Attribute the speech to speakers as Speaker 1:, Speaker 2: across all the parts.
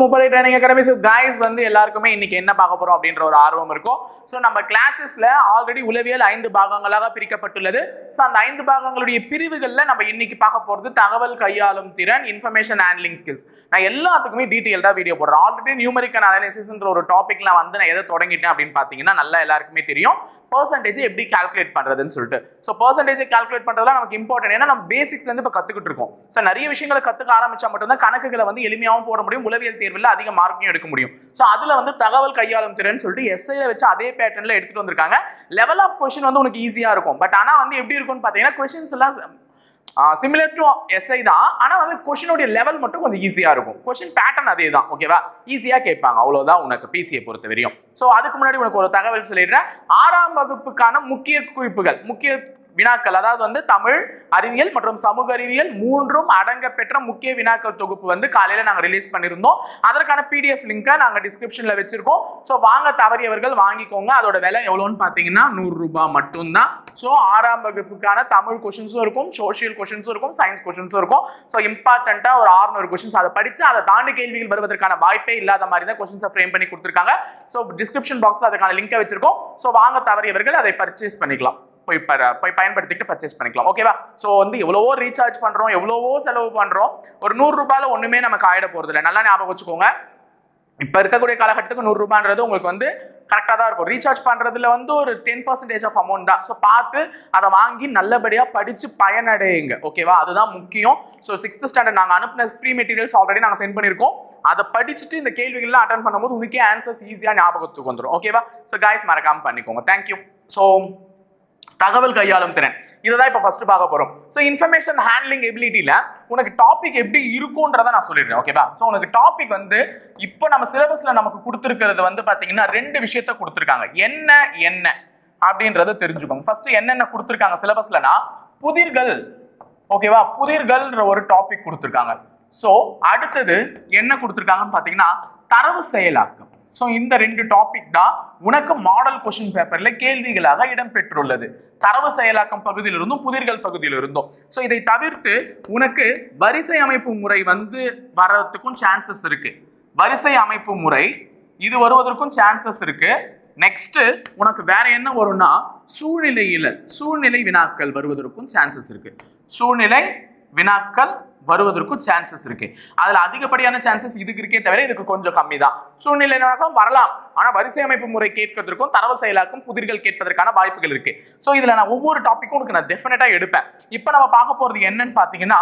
Speaker 1: முப்படை training academy so guys வந்து எல்லாருக்குமே இன்னைக்கு என்ன பார்க்க போறோம் அப்படின்ற ஒரு ஆர்வம் இருக்கும் ஸோ நம்ம கிளாஸஸ்ல ஆல்ரெடி உளவியல் ஐந்து பாகங்களாக பிரிக்கப்பட்டுள்ளது ஸோ அந்த ஐந்து பாகங்களுடைய பிரிவுகள்ல நம்ம இன்னைக்கு பார்க்க போறது தகவல் கையாளும் திறன் இன்ஃபர்மேஷன் ஹேண்ட்லிங் ஸ்கில்ஸ் நான் எல்லாத்துக்குமே டீட்டெயில்டா வீடியோ போடுறேன் ஆல்ரெடி நியூமரிக்கல் அனாலிசிஸ்ன்ற ஒரு டாபிக்ல வந்து நான் எதை தொடங்கிட்டேன் அப்படின்னு பார்த்தீங்கன்னா நல்லா எல்லாருக்குமே தெரியும் பர்சன்டேஜ் எப்படி கால்குலேட் பண்றதுன்னு சொல்லிட்டு ஸோ பர்சன்டேஜ் கால்குலேட் பண்றதுலாம் நமக்கு இம்பார்ட்டன்ட் ஏன்னா நம்ம பேசிக்ஸ்ல இருந்து இப்போ கத்துக்கிட்டு இருக்கோம் ஸோ நிறைய விஷயங்களை கத்துக்க ஆரம்பிச்சா மட்டும்தான் கணக்குகளை வந்து எளிமையாகவும் போட முடியும் உளவியல் தேர்வில் அதிக மார்க்கையும் எடுக்க முடியும் ஸோ அதுல வந்து தகவல் கையாளும் திறன் சொல்லிட்டு எஸ்ஐல வச்சு அதே பேட்டர்ன்ல எடுத்துட்டு வந்திருக்காங்க லெவல் ஆஃப் கொஸ்டின் வந்து உனக்கு ஈஸியா இருக்கும் பட் ஆனா வந்து எப்படி இருக்கும்னு பார்த்தீங்கன்னா கொஸ்டின்ஸ் எல்லாம் சிமிலர் டு எஸ்ஐ தான் ஆனா வந்து கொஷினுடைய லெவல் மட்டும் கொஞ்சம் ஈஸியா இருக்கும் கொஷின் பேட்டர்ன் அதே தான் ஓகேவா ஈஸியா கேட்பாங்க அவ்வளவுதான் உனக்கு பிசியை பொறுத்த வரையும் ஸோ அதுக்கு முன்னாடி உனக்கு ஒரு தகவல் சொல்லிடுறேன் ஆறாம் வகுப்புக்கான முக்கிய குறிப்புகள் முக்கிய வினாக்கள் அதாவது வந்து தமிழ் அறிவியல் மற்றும் சமூக அறிவியல் மூன்றும் அடங்க பெற்ற முக்கிய வினாக்கள் தொகுப்பு வந்து காலையில நாங்க ரிலீஸ் பண்ணியிருந்தோம் அதற்கான பிடிஎஃப் லிங்கை நாங்க டிஸ்கிரிப்ஷன்ல வச்சிருக்கோம் ஸோ வாங்க தவறியவர்கள் வாங்கிக்கோங்க அதோட விலை எவ்வளோன்னு பார்த்தீங்கன்னா நூறு ரூபாய் மட்டும்தான் ஸோ ஆறாம் வகுப்புக்கான தமிழ் கொஷின்ஸும் இருக்கும் சோஷியல் கொஷின்ஸும் இருக்கும் சயின்ஸ் கொஷின்ஸும் இருக்கும் ஸோ இம்பார்ட்டண்டா ஒரு ஆறுநூறு கொஷின்ஸ் அதை படிச்சு அதை தாண்டி கேள்விகள் வருவதற்கான வாய்ப்பே இல்லாத மாதிரி தான் கொஷின்ஸை ஃப்ரேம் பண்ணி கொடுத்துருக்காங்க ஸோ டிஸ்கிரிப்ஷன் பாக்ஸ்ல அதுக்கான லிங்கை வச்சிருக்கோம் ஸோ வாங்க தவறியவர்கள் அதை பர்ச்சேஸ் பண்ணிக்கலாம் போய் ப- போய் பயன்படுத்திட்டு பர்ச்சேஸ் பண்ணிக்கலாம் ஓகேவா ஸோ வந்து எவ்வளவோ ரீசார்ஜ் பண்றோம் எவ்வளவோ செலவு பண்றோம் ஒரு நூறு ரூபாயில ஒண்ணுமே நமக்கு ஆயிட போறது இல்லை நல்லா ஞாபகம் வச்சுக்கோங்க இப்ப இருக்கக்கூடிய காலகட்டத்துக்கு நூறு ரூபான்றது உங்களுக்கு வந்து கரெக்டாக தான் இருக்கும் ரீசார்ஜ் பண்றதுல வந்து ஒரு டென் பர்சன்டேஜ் ஆஃப் அமௌண்ட் தான் ஸோ பார்த்து அதை வாங்கி நல்லபடியா படிச்சு பயனடையுங்க ஓகேவா அதுதான் முக்கியம் ஸோ சிக்ஸ்த் ஸ்டாண்டர்ட் நாங்கள் அனுப்பின ஃப்ரீ மெட்டீரியல்ஸ் ஆல்ரெடி நாங்கள் சென்ட் பண்ணியிருக்கோம் அதை படிச்சுட்டு இந்த கேள்விகள்லாம் அட்டன் பண்ணும்போது உனக்கே ஆன்சர்ஸ் ஈஸியாக ஞாபகத்துக்கு வந்துடும் ஓகேவா ஸோ காய்ஸ் மறக்காம பண்ணிக்கோங்க தேங்க்யூ ஸோ தகவல் கையாளும் திறன் இதை தான் இப்போ ஃபர்ஸ்ட் பார்க்க போறோம் ஸோ இன்ஃபர்மேஷன் ஹேண்ட்லிங் எபிலிட்டியில உனக்கு டாபிக் எப்படி இருக்கும்ன்றத நான் சொல்லிடுறேன் ஓகேவா ஸோ உனக்கு டாபிக் வந்து இப்போ நம்ம சிலபஸ்ல நமக்கு கொடுத்துருக்கிறது வந்து பாத்தீங்கன்னா ரெண்டு விஷயத்த கொடுத்துருக்காங்க என்ன என்ன அப்படின்றத தெரிஞ்சுக்கோங்க ஃபர்ஸ்ட் என்னென்ன கொடுத்துருக்காங்க சிலபஸ்லனா புதிர்கள் ஓகேவா புதிர்கள்ன்ற ஒரு டாபிக் கொடுத்துருக்காங்க ஸோ அடுத்தது என்ன கொடுத்துருக்காங்கன்னு பார்த்தீங்கன்னா தரவு செயலாக்கம் ஸோ இந்த ரெண்டு டாபிக் தான் உனக்கு மாடல் கொஷின் பேப்பர்ல கேள்விகளாக இடம்பெற்றுள்ளது தரவு செயலாக்கம் பகுதியிலிருந்தும் புதிர்கள் பகுதியிலிருந்தும் ஸோ இதை தவிர்த்து உனக்கு வரிசை அமைப்பு முறை வந்து வர்றதுக்கும் சான்சஸ் இருக்கு வரிசை அமைப்பு முறை இது வருவதற்கும் சான்சஸ் இருக்கு நெக்ஸ்ட் உனக்கு வேற என்ன வரும்னா சூழ்நிலையில சூழ்நிலை வினாக்கள் வருவதற்கும் சான்சஸ் இருக்கு சூழ்நிலை வினாக்கள் வருவதற்கும் சான்சஸ் இருக்கு அதுல அதிகப்படியான சான்சஸ் இதுக்கு இருக்கே தவிர இதுக்கு கொஞ்சம் கம்மி தான் சூழ்நிலை வினாக்கம் வரலாம் ஆனா வரிசை அமைப்பு முறை கேட்பதற்கும் தரவு செயலாக்கும் புதிர்கள் கேட்பதற்கான வாய்ப்புகள் இருக்கு சோ இதுல நான் ஒவ்வொரு டாபிக்கும் உனக்கு நான் டெஃபினட்டா எடுப்பேன் இப்போ நம்ம பார்க்க போறது என்னன்னு பாத்தீங்கன்னா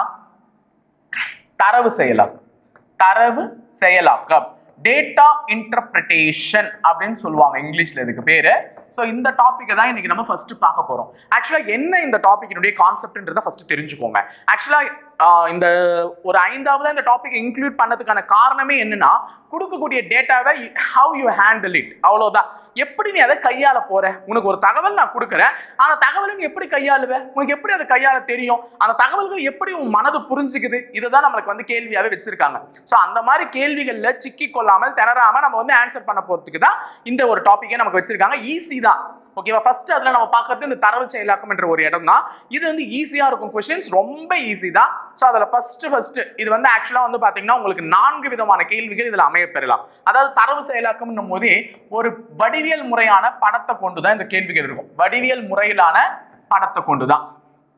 Speaker 1: தரவு செயலாக்கம் தரவு செயலாக்கம் டேட்டா இன்டர்பிரிட்டேஷன் அப்படின்னு சொல்லுவாங்க இங்கிலீஷ்ல இதுக்கு பேரு ஸோ இந்த டாப்பிக்கை தான் இன்னைக்கு நம்ம ஃபர்ஸ்ட் பார்க்க போறோம் ஆக்சுவலா என்ன இந்த டாபிக்கினுடைய கான்செப்ட்ன்றத ஃபர்ஸ்ட் தெரிஞ்சுக்கோங்க ஆக்சுவலா இந்த ஒரு ஐந்தாவது இந்த டாபிக் இன்க்ளூட் பண்ணதுக்கான காரணமே என்னன்னா கொடுக்கக்கூடிய டேட்டாவை ஹவ் யூ ஹேண்டில் இட் அவ்வளவுதான் எப்படி நீ அதை கையாள போற உனக்கு ஒரு தகவல் நான் கொடுக்குறேன் அந்த தகவலை நீ எப்படி கையாளுவ உனக்கு எப்படி அதை கையாள தெரியும் அந்த தகவல்கள் எப்படி உன் மனது புரிஞ்சுக்குது இதுதான் நம்மளுக்கு வந்து கேள்வியாவே வச்சிருக்காங்க ஸோ அந்த மாதிரி கேள்விகள்ல சிக்கி கொள்ளாமல் திணறாம நம்ம வந்து ஆன்சர் பண்ண போறதுக்கு தான் இந்த ஒரு டாபிக்கே நமக்கு வச்சிருக்காங்க ஈஸி தான் ஓகேவா ஃபர்ஸ்ட் அதுல நம்ம பார்க்கறது இந்த தரவு செயலாக்கம் என்ற ஒரு இடம் தான் இது வந்து ஈஸியா இருக்கும் கொஸ்டின்ஸ் ரொம்ப ஈஸி தான் ஸோ அதுல ஃபர்ஸ்ட் ஃபர்ஸ்ட் இது வந்து ஆக்சுவலா வந்து பாத்தீங்கன்னா உங்களுக்கு நான்கு விதமான கேள்விகள் இதுல அமைய பெறலாம் அதாவது தரவு செயலாக்கம்னும் போதே ஒரு வடிவியல் முறையான படத்தை கொண்டு தான் இந்த கேள்விகள் இருக்கும் வடிவியல் முறையிலான படத்தை கொண்டு தான்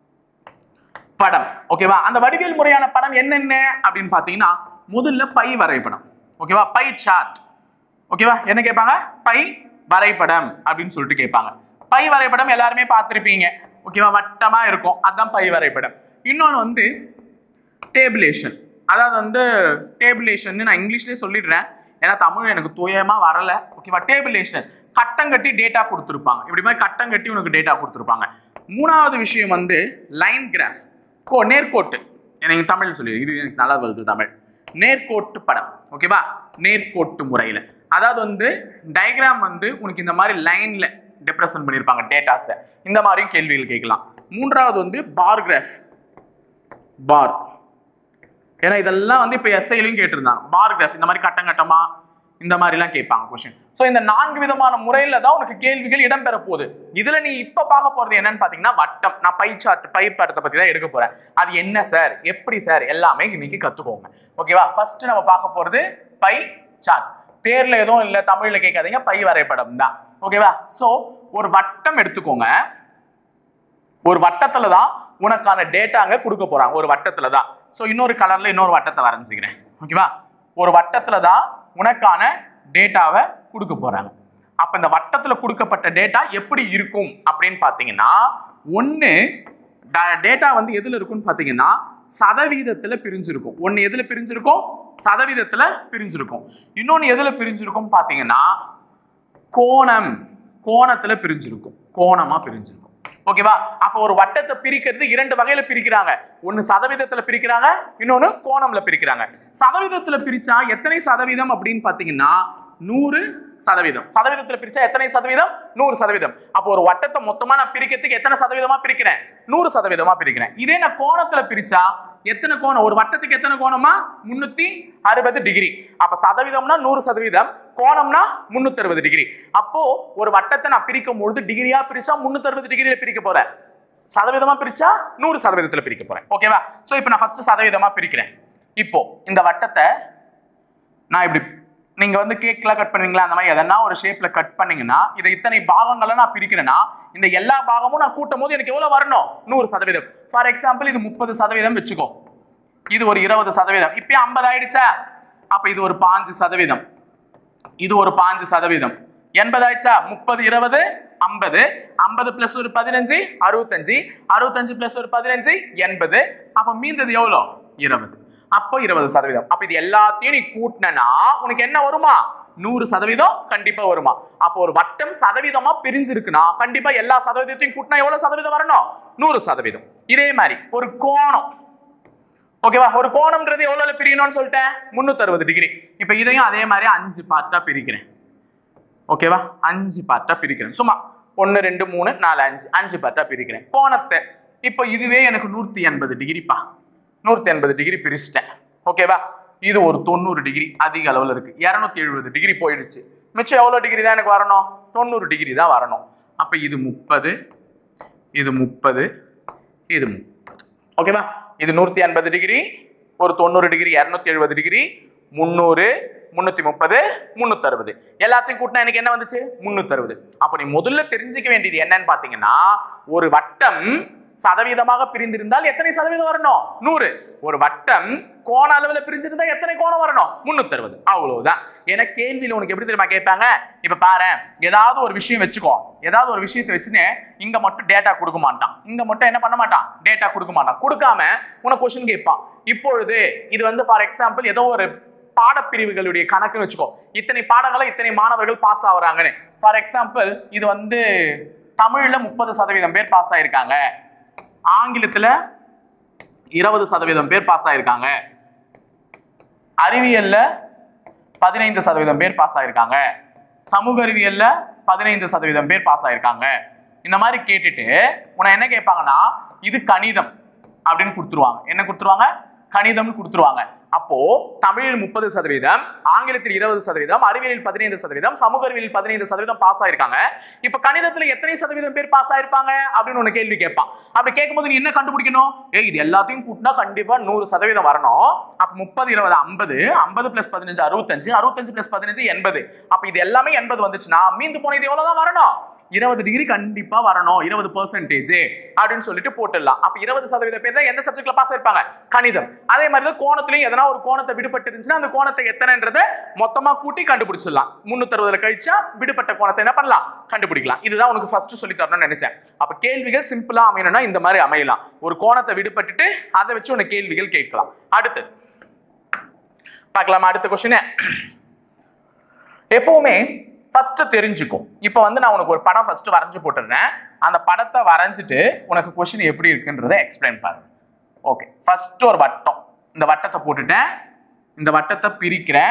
Speaker 1: படம் ஓகேவா அந்த வடிவியல் முறையான படம் என்னென்ன அப்படின்னு பாத்தீங்கன்னா முதல்ல பை வரைபடம் ஓகேவா பை சார்ட் ஓகேவா என்ன கேட்பாங்க பை வரைபடம் அப்படின்னு சொல்லிட்டு கேட்பாங்க பை வரைபடம் எல்லாருமே பார்த்திருப்பீங்க ஓகேவா வட்டமா இருக்கும் அதான் பை வரைபடம் இன்னொன்று வந்து டேபிளேஷன் அதாவது வந்து டேபிளேஷன் நான் இங்கிலீஷ்லேயே சொல்லிடுறேன் ஏன்னா தமிழ் எனக்கு தூயமா வரல ஓகேவா டேபிளேஷன் கட்டம் கட்டி டேட்டா கொடுத்துருப்பாங்க இப்படி மாதிரி கட்டம் கட்டி உனக்கு டேட்டா கொடுத்துருப்பாங்க மூணாவது விஷயம் வந்து லைன் கிராஃப் கோ நேர்கோட்டு எனக்கு தமிழ் சொல்லி இது எனக்கு நல்லா வருது தமிழ் நேர்கோட்டு படம் ஓகேவா நேர்கோட்டு முறையில் அதாவது வந்து டயக்ராம் வந்து உனக்கு இந்த மாதிரி லைன்ல டிப்ரெசன்ட் பண்ணியிருப்பாங்க டேட்டாஸை இந்த மாதிரியும் கேள்விகள் கேட்கலாம் மூன்றாவது வந்து பார் கிராஃப் பார் ஏன்னா இதெல்லாம் வந்து இப்போ எஸ்ஐலையும் கேட்டிருந்தாங்க பார் கிராஃப் இந்த மாதிரி கட்டம் கட்டமா இந்த மாதிரிலாம் கேட்பாங்க கொஸ்டின் ஸோ இந்த நான்கு விதமான முறையில தான் உனக்கு கேள்விகள் இடம்பெற போகுது இதுல நீ இப்ப பார்க்க போறது என்னன்னு பாத்தீங்கன்னா வட்டம் நான் பை சார்ட் பை படத்தை பத்தி தான் எடுக்க போறேன் அது என்ன சார் எப்படி சார் எல்லாமே இன்னைக்கு கத்துக்கோங்க ஓகேவா ஃபர்ஸ்ட் நம்ம பார்க்க போறது பை சார்ட் பேர்ல எதுவும் இல்ல தமிழ்ல கேட்காதீங்க பை வரைபடம் தான் ஓகேவா சோ ஒரு வட்டம் எடுத்துக்கோங்க ஒரு வட்டத்துல தான் உனக்கான டேட்டா அங்க கொடுக்க போறாங்க ஒரு வட்டத்துல தான் சோ இன்னொரு கலர்ல இன்னொரு வட்டத்தை வரைஞ்சுக்கிறேன் ஓகேவா ஒரு வட்டத்துல தான் உனக்கான டேட்டாவை கொடுக்க போறாங்க அப்ப இந்த வட்டத்துல கொடுக்கப்பட்ட டேட்டா எப்படி இருக்கும் அப்படின்னு பாத்தீங்கன்னா ஒண்ணு டேட்டா வந்து எதுல இருக்கும்னு பாத்தீங்கன்னா சதவீதத்துல பிரிஞ்சிருக்கும் ஒண்ணு எதுல பிரிஞ்சிருக்கும் சதவீதத்துல பிரிஞ்சிருக்கும் இன்னொன்னு எதுல பிரிஞ்சிருக்கும் பாத்தீங்கன்னா கோணம் கோணத்துல பிரிஞ்சிருக்கும் கோணமா பிரிஞ்சிருக்கும் ஓகேவா அப்ப ஒரு வட்டத்தை பிரிக்கிறது இரண்டு வகையில பிரிக்கிறாங்க ஒன்னு சதவீதத்துல பிரிக்கிறாங்க இன்னொன்னு கோணம்ல பிரிக்கிறாங்க சதவீதத்துல பிரிச்சா எத்தனை சதவீதம் அப்படின்னு பாத்தீங்கன்னா நூறு சதவீதம் சதவீதத்துல பிரிச்சா எத்தனை சதவீதம் நூறு சதவீதம் அப்போ ஒரு வட்டத்தை மொத்தமா நான் பிரிக்கிறதுக்கு எத்தனை சதவீதமா பிரிக்கிறேன் நூறு சதவீதமா பிரிக்கிறேன் இதே நான் கோணத்துல பிரிச்சா எத்தனை கோணம் ஒரு வட்டத்துக்கு எத்தனை கோணமா முன்னூத்தி அறுபது டிகிரி அப்ப சதவீதம்னா நூறு சதவீதம் கோணம்னா முன்னூத்தி அறுபது டிகிரி அப்போ ஒரு வட்டத்தை நான் பிரிக்கும் பொழுது டிகிரியா பிரிச்சா முன்னூத்தி அறுபது டிகிரியில பிரிக்க போறேன் சதவீதமா பிரிச்சா நூறு சதவீதத்துல பிரிக்க போறேன் ஓகேவா சோ இப்போ நான் ஃபர்ஸ்ட் சதவீதமா பிரிக்கிறேன் இப்போ இந்த வட்டத்தை நான் இப்படி நீங்க வந்து கேக்லாம் கட் பண்ணுவீங்களா அந்த மாதிரி எதனா ஒரு ஷேப்ல கட் பண்ணீங்கன்னா இதை இத்தனை பாகங்களை நான் பிரிக்கிறேன்னா இந்த எல்லா பாகமும் நான் கூட்டும் போது எனக்கு எவ்வளவு வரணும் நூறு சதவீதம் ஃபார் எக்ஸாம்பிள் இது முப்பது சதவீதம் வச்சுக்கோ இது ஒரு இருபது சதவீதம் இப்பயே ஐம்பது ஆயிடுச்சா அப்ப இது ஒரு பாஞ்சு சதவீதம் இது ஒரு பாஞ்சு சதவீதம் எண்பது ஆயிடுச்சா முப்பது இருபது ஐம்பது ஐம்பது பிளஸ் ஒரு பதினஞ்சு அறுபத்தஞ்சு அறுபத்தஞ்சு பிளஸ் ஒரு பதினஞ்சு எண்பது அப்ப மீந்தது எவ்வளோ இருபது அப்போ இருபது சதவீதம் அப்ப இது எல்லாத்தையும் நீ கூட்டினா உனக்கு என்ன வருமா நூறு சதவீதம் கண்டிப்பா வருமா அப்போ ஒரு வட்டம் சதவீதமா பிரிஞ்சிருக்குன்னா கண்டிப்பா எல்லா சதவீதத்தையும் கூட்டினா எவ்வளவு சதவீதம் வரணும் நூறு சதவீதம் இதே மாதிரி ஒரு கோணம் ஓகேவா ஒரு கோணம்ன்றது எவ்வளவு பிரியணும்னு சொல்லிட்டேன் முன்னூத்தி அறுபது டிகிரி இப்ப இதையும் அதே மாதிரி அஞ்சு பார்ட்டா பிரிக்கிறேன் ஓகேவா அஞ்சு பார்ட்டா பிரிக்கிறேன் சும்மா ஒன்னு ரெண்டு மூணு நாலு அஞ்சு அஞ்சு பார்ட்டா பிரிக்கிறேன் கோணத்தை இப்போ இதுவே எனக்கு நூத்தி எண்பது டிகிரிப்பா நூத்தி எண்பது டிகிரி பிரிச்சிட்டேன் ஓகேவா இது ஒரு தொண்ணூறு டிகிரி அதிக அளவுல இருக்கு இருநூத்தி எழுபது டிகிரி போயிடுச்சு மிச்சம் எவ்வளவு டிகிரி தான் எனக்கு வரணும் தொண்ணூறு டிகிரி தான் வரணும் அப்ப இது முப்பது இது முப்பது இது முப்பது ஓகேவா இது நூத்தி எண்பது டிகிரி ஒரு தொண்ணூறு டிகிரி இருநூத்தி எழுபது டிகிரி முந்நூறு முன்னூத்தி முப்பது முன்னூத்தி அறுபது எல்லாத்தையும் கூட்டினா எனக்கு என்ன வந்துச்சு முன்னூத்தி அறுபது அப்ப நீ முதல்ல தெரிஞ்சுக்க வேண்டியது என்னன்னு பாத்தீங்கன்னா ஒரு வட்டம் சதவீதமாக பிரிந்திருந்தால் எத்தனை சதவீதம் வரணும் நூறு ஒரு வட்டம் கோண அளவுல பிரிஞ்சிருந்தா எத்தனை கோணம் வரணும் முன்னூத்தி அறுபது அவ்வளவுதான் ஏன்னா கேள்வியில உனக்கு எப்படி தெரியுமா கேட்பாங்க இப்ப பாரு ஏதாவது ஒரு விஷயம் வச்சுக்கோ ஏதாவது ஒரு விஷயத்தை வச்சுன்னு இங்க மட்டும் டேட்டா கொடுக்க மாட்டான் இங்க மட்டும் என்ன பண்ண மாட்டான் டேட்டா கொடுக்க மாட்டான் கொடுக்காம உனக்கு கொஸ்டின் கேட்பான் இப்பொழுது இது வந்து ஃபார் எக்ஸாம்பிள் ஏதோ ஒரு பாடப்பிரிவுகளுடைய கணக்குன்னு வச்சுக்கோ இத்தனை பாடங்களை இத்தனை மாணவர்கள் பாஸ் ஆகுறாங்கன்னு ஃபார் எக்ஸாம்பிள் இது வந்து தமிழ்ல முப்பது சதவீதம் பேர் பாஸ் ஆயிருக்காங்க ஆங்கிலத்துல இருபது சதவீதம் பேர் பாஸ் ஆயிருக்காங்க அறிவியல்ல பதினைந்து சதவீதம் பேர் பாஸ் ஆயிருக்காங்க சமூக அறிவியல்ல பதினைந்து சதவீதம் பேர் பாஸ் ஆயிருக்காங்க இந்த மாதிரி கேட்டுட்டு உன்னை என்ன கேட்பாங்கன்னா இது கணிதம் அப்படின்னு கொடுத்துருவாங்க என்ன கொடுத்துருவாங்க கணிதம்னு கொடுத்துருவாங்க அப்போ தமிழில் முப்பது சதவீதம் ஆங்கிலத்தில் இருபது சதவீதம் அறிவியலில் பதினைந்து சதவீதம் சமூக அறிவியலில் பதினைந்து சதவீதம் பாஸ் ஆயிருக்காங்க இப்ப கணிதத்துல எத்தனை சதவீதம் பேர் பாஸ் ஆயிருப்பாங்க அப்படின்னு உன்னை கேள்வி கேட்பான் அப்படி கேட்கும்போது நீ என்ன கண்டுபிடிக்கணும் ஏய் இது எல்லாத்தையும் கூட்டினா கண்டிப்பா நூறு சதவீதம் வரணும் அப்ப முப்பது இருபது ஐம்பது ஐம்பது பிளஸ் பதினஞ்சு அறுபத்தஞ்சு அறுபத்தஞ்சு பிளஸ் பதினஞ்சு எண்பது அப்ப இது எல்லாமே எண்பது வந்துச்சுன்னா மீந்து போன இது எவ்வளவுதான் வரணும் இருபது டிகிரி கண்டிப்பா வரணும் இருபது பெர்சன்டேஜ் அப்படின்னு சொல்லிட்டு போட்டுடலாம் அப்ப இருபது சதவீத பேர் தான் எந்த சப்ஜெக்ட்ல பாஸ் ஆயிருப்பாங்க கணிதம் அதே மாதிரி தான் கோணத்திலையும் எதனா ஒரு கோணத்தை விடுபட்டு இருந்துச்சுன்னா அந்த கோணத்தை எத்தனைன்றதை மொத்தமா கூட்டி கண்டுபிடிச்சிடலாம் முன்னூத்தி அறுபதுல கழிச்சா விடுபட்ட கோணத்தை என்ன பண்ணலாம் கண்டுபிடிக்கலாம் இதுதான் உனக்கு ஃபர்ஸ்ட் சொல்லி தரணும்னு நினைச்சேன் அப்ப கேள்விகள் சிம்பிளா அமையணும்னா இந்த மாதிரி அமையலாம் ஒரு கோணத்தை விடுபட்டுட்டு அதை வச்சு உனக்கு கேள்விகள் கேட்கலாம் அடுத்தது பார்க்கலாமா அடுத்த கொஸ்டின் எப்பவுமே ஃபர்ஸ்ட் தெரிஞ்சுக்கும் இப்போ வந்து நான் உனக்கு ஒரு படம் ஃபர்ஸ்ட் வரைஞ்சு போட்டுடுறேன் அந்த படத்தை வரைஞ்சிட்டு உனக்கு கொஸ்டின் எப்படி இருக்குன்றதை எக்ஸ்பிளைன் பாருங்க ஓகே ஃபர்ஸ்ட் ஒரு வட்டம் இந்த வட்டத்தை போட்டுட்டேன் இந்த வட்டத்தை பிரிக்கிறேன்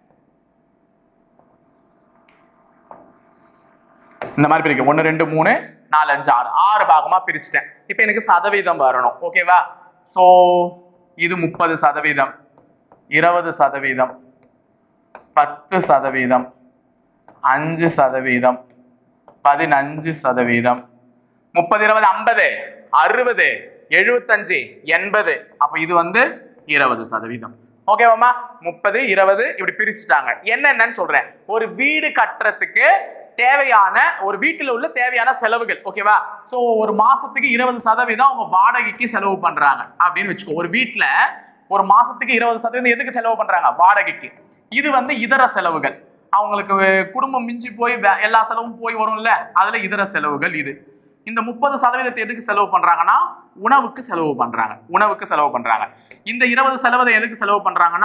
Speaker 1: இந்த மாதிரி பிரிக்க ஒன்று ரெண்டு மூணு நாலு அஞ்சு ஆறு ஆறு பாகமா பிரிச்சுட்டேன் இப்போ எனக்கு சதவீதம் வரணும் ஓகேவா ஸோ இது முப்பது சதவீதம் இருபது சதவீதம் பத்து சதவீதம் அஞ்சு சதவீதம் பதினஞ்சு சதவீதம் முப்பது இருபது ஐம்பது அறுபது எழுபத்தஞ்சு எண்பது அப்ப இது வந்து இருபது சதவீதம் ஓகேவாமா முப்பது இருபது இப்படி பிரிச்சுட்டாங்க என்னென்னன்னு சொல்றேன் ஒரு வீடு கட்டுறதுக்கு தேவையான ஒரு வீட்டில் உள்ள தேவையான செலவுகள் ஓகேவா சோ ஒரு மாசத்துக்கு இருபது சதவீதம் அவங்க வாடகைக்கு செலவு பண்றாங்க அப்படின்னு வச்சுக்கோ ஒரு வீட்ல ஒரு மாசத்துக்கு இருபது சதவீதம் எதுக்கு செலவு பண்றாங்க வாடகைக்கு இது வந்து இதர செலவுகள் அவங்களுக்கு குடும்பம் மிஞ்சி போய் வே- எல்லா செலவும் போய் வரும்ல அதுல இதர செலவுகள் இது இந்த முப்பது சதவீதத்தை எதுக்கு செலவு பண்றாங்கன்னா உணவுக்கு செலவு பண்றாங்க உணவுக்கு செலவு பண்றாங்க இந்த இருபது சதவீதம் எதுக்கு செலவு பண்றாங்கன்னா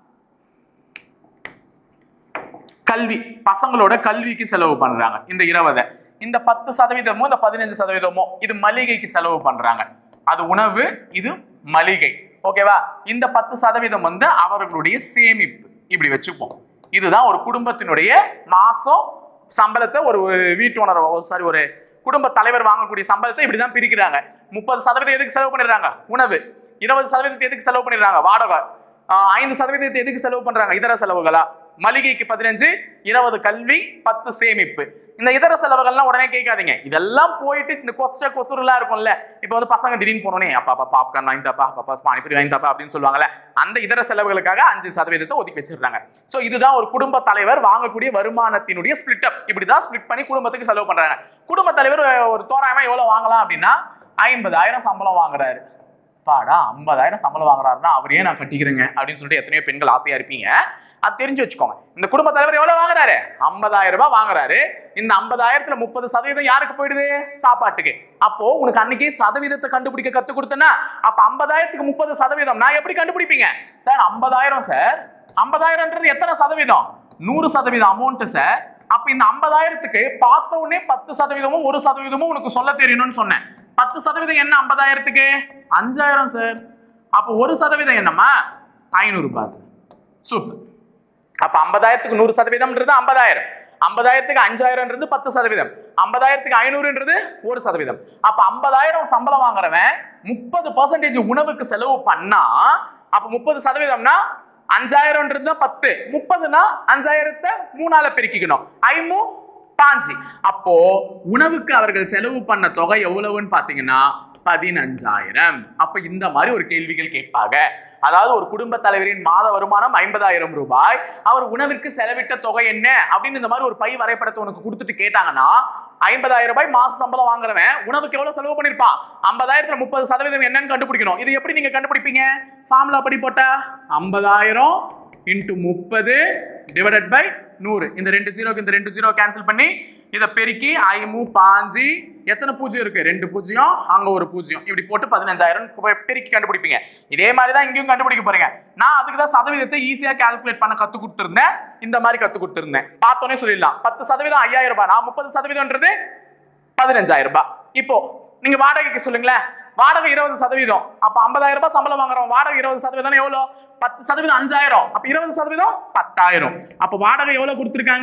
Speaker 1: கல்வி பசங்களோட கல்விக்கு செலவு பண்றாங்க இந்த இருபதை இந்த பத்து சதவீதமோ இந்த பதினஞ்சு சதவீதமோ இது மளிகைக்கு செலவு பண்றாங்க அது உணவு இது மளிகை ஓகேவா இந்த பத்து சதவீதம் வந்து அவர்களுடைய சேமிப்பு இப்படி வச்சுப்போம் இதுதான் ஒரு குடும்பத்தினுடைய மாசம் சம்பளத்தை ஒரு ஒரு வீட்டு ஓனர் சாரி ஒரு குடும்ப தலைவர் வாங்கக்கூடிய சம்பளத்தை இப்படிதான் பிரிக்கிறாங்க முப்பது சதவீதம் எதுக்கு செலவு பண்ணிடுறாங்க உணவு இருபது சதவீதத்தை எதுக்கு செலவு பண்ணிடுறாங்க வாடகை ஆஹ் ஐந்து சதவீதத்தை எதுக்கு செலவு பண்றாங்க இதர செலவுகளா மளிகைக்கு பதினஞ்சு இருபது கல்வி பத்து சேமிப்பு இந்த இதர செலவுகள்லாம் உடனே கேட்காதீங்க இதெல்லாம் போயிட்டு இந்த கொஸ்ட கொசுறுலாம் இருக்கும்ல இப்போ வந்து பசங்க திடீர்னு போனோனே அப்பா அப்பா பாப்கார்ன் வாங்கி தாப்பா அப்பா பானிபூரி வாங்கி தாப்பா அப்படின்னு சொல்லுவாங்கல்ல அந்த இதர செலவுகளுக்காக அஞ்சு சதவீதத்தை ஒதுக்கி வச்சிருக்காங்க சோ இதுதான் ஒரு குடும்ப தலைவர் வாங்கக்கூடிய வருமானத்தினுடைய ஸ்பிளிட் அப் இப்படிதான் ஸ்பிளிட் பண்ணி குடும்பத்துக்கு செலவு பண்றாங்க குடும்ப தலைவர் ஒரு தோராயமா எவ்வளவு வாங்கலாம் அப்படின்னா ஐம்பதாயிரம் சம்பளம் வாங்குறாரு பாடா ஐம்பதாயிரம் சம்பளம் வாங்குறாருன்னா அவரையே நான் கட்டிக்கிறேங்க அப்படின்னு சொல்லிட்டு எத்தனையோ பெண்கள் ஆசையா இருப்பீங்க அது தெரிஞ்சு வச்சுக்கோங்க இந்த குடும்ப தலைவர் எவ்வளவு வாங்குறாரு ஐம்பதாயிரம் ரூபாய் வாங்குறாரு இந்த ஐம்பதாயிரத்துல முப்பது சதவீதம் யாருக்கு போயிடுது சாப்பாட்டுக்கு அப்போ உனக்கு அன்னைக்கு சதவீதத்தை கண்டுபிடிக்க கத்து கொடுத்தனா அப்ப ஐம்பதாயிரத்துக்கு முப்பது சதவீதம் நான் எப்படி கண்டுபிடிப்பீங்க சார் ஐம்பதாயிரம் சார் ஐம்பதாயிரம்ன்றது எத்தனை சதவீதம் நூறு சதவீதம் அமௌண்ட் சார் அப்ப இந்த ஐம்பதாயிரத்துக்கு பார்த்த உடனே பத்து சதவீதமும் ஒரு சதவீதமும் உனக்கு சொல்ல தெரியணும்னு சொன்னேன் பத்து சதவீதம் என்ன ஐம்பதாயிரத்துக்கு அஞ்சாயிரம் சார் அப்போ ஒரு சதவீதம் என்னம்மா ஐநூறு ரூபாய் சார் சூப்பர் அப்ப ஐம்பதாயிரத்துக்கு நூறு சதவீதம்ன்றது ஐம்பதாயிரம் ஐம்பதாயிரத்துக்கு அஞ்சாயிரம்ன்றது பத்து சதவீதம் ஐம்பதாயிரத்துக்கு ஐநூறுன்றது ஒரு சதவீதம் அப்ப ஐம்பதாயிரம் சம்பளம் வாங்குறவன் முப்பது பர்சன்டேஜ் உணவுக்கு செலவு பண்ணா அப்ப முப்பது சதவீதம்னா அஞ்சாயிரம்ன்றது தான் பத்து முப்பதுனா அஞ்சாயிரத்தை மூணால பெருக்கிக்கணும் ஐமூ பாஞ்சு அப்போ உணவுக்கு அவர்கள் செலவு பண்ண தொகை எவ்வளவுன்னு பாத்தீங்கன்னா பதினஞ்சாயிரம் அப்ப இந்த மாதிரி ஒரு கேள்விகள் கேட்பாங்க அதாவது ஒரு குடும்ப தலைவரின் மாத வருமானம் ஐம்பதாயிரம் ரூபாய் அவர் உணவிற்கு செலவிட்ட தொகை என்ன அப்படின்னு இந்த மாதிரி ஒரு பை வரைபடத்தை உனக்கு கொடுத்துட்டு கேட்டாங்கன்னா ஐம்பதாயிரம் ரூபாய் மாச சம்பளம் வாங்குறவன் உணவுக்கு எவ்வளவு செலவு பண்ணிருப்பான் ஐம்பதாயிரத்துல முப்பது சதவீதம் என்னன்னு கண்டுபிடிக்கணும் இது எப்படி நீங்க கண்டுபிடிப்பீங்க ஃபார்முலா படி போட்டா ஐம்பதாயிரம் இன்டு முப்பது டிவைடட் பை நூறு இந்த ரெண்டு ஜீரோக்கு இந்த ரெண்டு ஜீரோ கேன்சல் பண்ணி இதை பெருக்கி ஐமு பாஞ்சு எத்தனை பூஜ்ஜியம் இருக்கு ரெண்டு பூஜ்ஜியம் அங்க ஒரு பூஜ்ஜியம் இப்படி போட்டு பதினஞ்சாயிரம் கு- பெருக்கி கண்டுபிடிப்பீங்க இதே மாதிரி தான் இங்கேயும் கண்டுபிடிக்க போறீங்க நான் அதுக்கு தான் சதவீதத்தை ஈஸியா கால்குலேட் பண்ண கத்து கொடுத்துருந்தேன் இந்த மாதிரி கத்து கொடுத்துருந்தேன் பார்த்தோன்னே சொல்லிடலாம் பத்து சதவீதம் ஐயாயிரம் ரூபாய் நான் முப்பது சதவீதம்ன்றது பதினஞ்சாயிரம் ரூபாய் இப்போ நீங்க வாடகைக்கு சொல்லுங்களேன் வாடகை இருபது சதவீதம் அப்ப ஐம்பதாயிரம் ரூபாய் சம்பளம் வாங்குறோம் வாடகை இருபது சதவீதம் எவ்வளவு பத்து சதவீதம் அஞ்சாயிரம் அப்ப இருபது சதவீதம் பத்தாயிரம் அப்ப வாடகை எவ்வளவு கொடுத்துருக்காங்க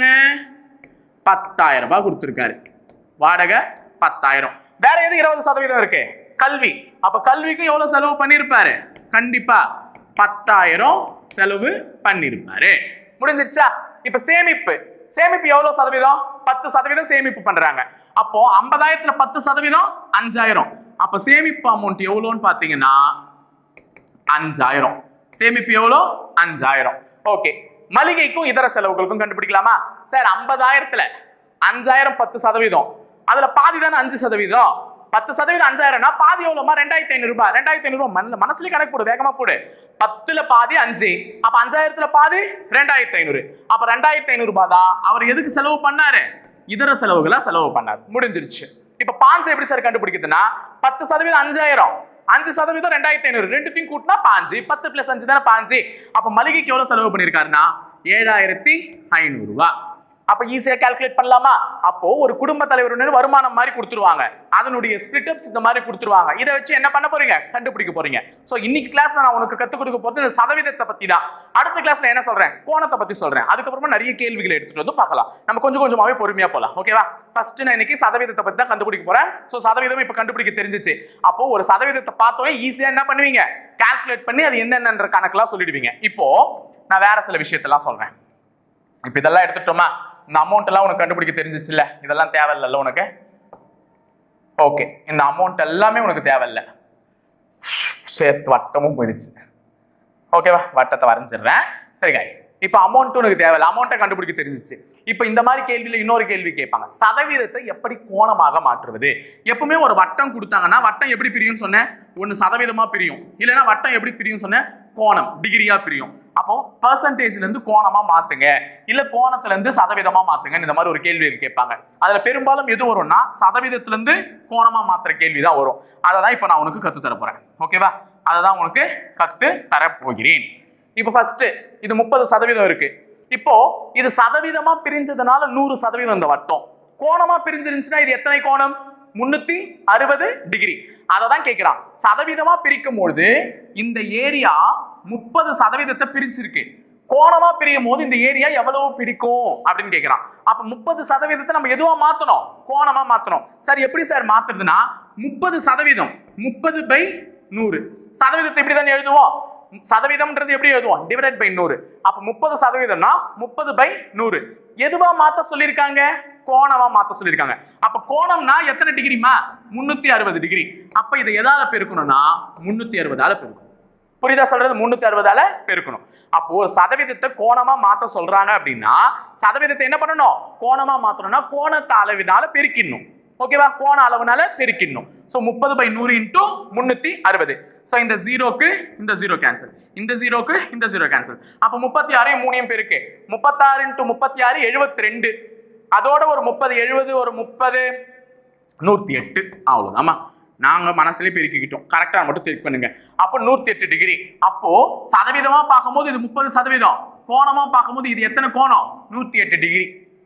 Speaker 1: பத்தாயிரம் ரூபாய் கொடுத்துருக்காரு வாடகை பத்தாயிரம் வேற எது இருபது சதவீதம் இருக்கு கல்வி அப்ப கல்விக்கும் எவ்வளவு செலவு பண்ணிருப்பாரு கண்டிப்பா பத்தாயிரம் செலவு பண்ணிருப்பாரு முடிஞ்சிருச்சா இப்ப சேமிப்பு சேமிப்பு எவ்வளவு சதவீதம் பத்து சதவீதம் சேமிப்பு பண்றாங்க அப்போ ஐம்பதாயிரத்துல பத்து சதவீதம் அஞ்சாயிரம் அப்ப சேமிப்பு அமௌண்ட் எவ்வளோன்னு பாத்தீங்கன்னா அஞ்சாயிரம் சேமிப்பு எவ்வளோ அஞ்சாயிரம் ஓகே மளிகைக்கும் இதர செலவுகளுக்கும் கண்டுபிடிக்கலாமா சார் ஐம்பதாயிரத்துல அஞ்சாயிரம் பத்து சதவீதம் அதுல பாதி தானே அஞ்சு சதவீதம் பத்து சதவீதம் அஞ்சாயிரம்னா பாதி எவ்வளோமா ரெண்டாயிரத்தி ஐநூறு ரூபாய் ரெண்டாயிரத்தி ஐநூறு ரூபாய் மனசுல மனசுலயே கணக்கு போடு வேகமா போடு பத்துல பாதி அஞ்சு அப்ப அஞ்சாயிரத்துல பாதி ரெண்டாயிரத்தி ஐநூறு அப்ப ரெண்டாயிரத்தி ஐநூறு ரூபாய் தான் அவர் எதுக்கு செலவு பண்ணாரு இதர செலவுகளா செலவு பண்ணார் முடிஞ்சிருச்சு இப்ப பாஞ்சு எப்படி சார் கண்டுபிடிக்குதுன்னா பத்து சதவீதம் அஞ்சாயிரம் அஞ்சு சதவீதம் ரெண்டாயிரத்தி ஐநூறு ரெண்டுத்தையும் கூட்டினா பாஞ்சு பத்து பிளஸ் அஞ்சு தானே பாஞ்சு அப்ப மளிகைக்கு எவ்வளவு செலவு பண்ணிருக்காருன்னா ஏழாயிரத்தி ஐநூறு ரூபாய் அப்ப ஈஸியா கால்குலேட் பண்ணலாமா அப்போ ஒரு குடும்ப தலைவர் வருமானம் மாதிரி கொடுத்துருவாங்க அதனுடைய ஸ்பிளிட் அப்ஸ் இந்த மாதிரி கொடுத்துருவாங்க இதை வச்சு என்ன பண்ண போறீங்க கண்டுபிடிக்க போறீங்க சோ இன்னைக்கு கிளாஸ்ல நான் உனக்கு கத்துக் கொடுக்க போறது இந்த சதவீதத்தை பத்தி தான் அடுத்த கிளாஸ்ல என்ன சொல்றேன் கோணத்தை பத்தி சொல்றேன் அதுக்கப்புறமா நிறைய கேள்விகளை எடுத்துட்டு வந்து பார்க்கலாம் நம்ம கொஞ்சம் கொஞ்சமாவே பொறுமையா போலாம் ஓகேவா ஃபர்ஸ்ட் நான் இன்னைக்கு சதவீதத்தை பத்தி தான் கண்டுபிடிக்க போறேன் சோ சதவீதம் இப்ப கண்டுபிடிக்க தெரிஞ்சிச்சு அப்போ ஒரு சதவீதத்தை பார்த்தோன்னே ஈஸியா என்ன பண்ணுவீங்க கால்குலேட் பண்ணி அது என்னென்னன்ற கணக்கெல்லாம் சொல்லிடுவீங்க இப்போ நான் வேற சில விஷயத்தெல்லாம் சொல்றேன் இப்போ இதெல்லாம் எடுத்துட்டோமா இந்த அமௌண்ட் எல்லாம் உனக்கு கண்டுபிடிக்க தெரிஞ்சிச்சுல்ல இதெல்லாம் தேவையில்லைல்ல உனக்கு ஓகே இந்த அமௌண்ட் எல்லாமே உனக்கு தேவையில்ல சேர்த்து வட்டமும் போயிடுச்சு ஓகேவா வட்டத்தை வரைஞ்சிடுறேன் சரி கைஸ் இப்போ அமௌண்ட் உனக்கு தேவையில்ல அமௌண்ட்டை கண்டுபிடிக்க தெரிஞ்சிச்சு இப்போ இந்த மாதிரி கேள்வியில இன்னொரு கேள்வி கேட்பாங்க சதவீதத்தை எப்படி கோணமாக மாற்றுவது எப்பவுமே ஒரு வட்டம் கொடுத்தாங்கன்னா வட்டம் எப்படி பிரியும் சொன்னேன் ஒன்று சதவீதமா பிரியும் இல்லைன்னா வட்டம் எப்படி பிரியும் சொன்னேன் கோணம் டிகிரியா பிரியும் அப்போ பர்சன்டேஜ்ல இருந்து கோணமா மாத்துங்க இல்ல கோணத்துல இருந்து சதவீதமா மாத்துங்க இந்த மாதிரி ஒரு கேள்விகள் கேட்பாங்க அதுல பெரும்பாலும் எது வரும்னா சதவீதத்துல இருந்து கோணமா மாத்துற கேள்வி தான் வரும் அதை தான் இப்போ நான் உனக்கு கத்து தர போறேன் ஓகேவா அதை தான் உனக்கு கத்து தர போகிறேன் இப்போ ஃபர்ஸ்ட் இது முப்பது சதவீதம் இருக்கு இப்போ இது சதவீதமா பிரிஞ்சதுனால நூறு சதவீதம் இந்த வட்டம் கோணமா பிரிஞ்சிருந்துச்சுன்னா இது எத்தனை கோணம் முன்னூத்தி அறுபது டிகிரி அதை தான் கேட்கிறான் சதவீதமா பிரிக்கும் பொழுது இந்த ஏரியா முப்பது சதவீதத்தை பிரிச்சிருக்கு கோணமா பிரியும் போது இந்த ஏரியா எவ்வளவு பிடிக்கும் அப்படின்னு கேட்கிறான் அப்ப முப்பது சதவீதத்தை நம்ம எதுவா மாத்தணும் கோணமா மாத்தணும் சார் எப்படி சார் மாத்துறதுன்னா முப்பது சதவீதம் முப்பது பை நூறு சதவீதத்தை இப்படி தானே எழுதுவோம் சதவீதம்ன்றது எப்படி எழுதுவோம் டிவைடட் பை நூறு அப்ப முப்பது சதவீதம்னா முப்பது பை நூறு எதுவா மாத்த சொல்லியிருக்காங்க கோணமா மாத்த சொல்லியிருக்காங்க அப்ப கோணம்னா எத்தனை டிகிரிமா முன்னூத்தி அறுபது டிகிரி அப்ப இதை எதால பெருக்கணும்னா முன்னூத்தி அறுபதால பெருக்கணும் புரியுதா சொல்றது முன்னூத்தி அறுபதால பெருக்கணும் அப்போ ஒரு சதவீதத்தை கோணமா மாத்த சொல்றாங்க அப்படின்னா சதவீதத்தை என்ன பண்ணணும் கோணமா மாத்தணும்னா கோணத்தை அளவினால பெருக்கிடணும் ஓகேவா கோண அளவுனால பெருக்கிடணும் ஸோ முப்பது பை நூறு இன்டூ முன்னூத்தி அறுபது ஸோ இந்த ஜீரோக்கு இந்த ஜீரோ கேன்சல் இந்த ஜீரோக்கு இந்த ஜீரோ கேன்சல் அப்போ முப்பத்தி ஆறையும் மூணையும் பெருக்கு முப்பத்தாறு இன்டூ முப்பத்தி ஆறு எழுபத்தி ரெண்டு அதோட ஒரு முப்பது எழுபது ஒரு முப்பது நூற்றி எட்டு அவ்வளோதாம்மா நாங்கள் மனசுலேயே பெருக்கிக்கிட்டோம் கரெக்டாக மட்டும் திருப்பி பண்ணுங்க அப்போ நூற்றி எட்டு டிகிரி அப்போ சதவீதமாக பார்க்கும்போது இது முப்பது சதவீதம் கோணமாக பார்க்கும்போது இது எத்தனை கோணம் நூற்றி எட்டு டிகிரி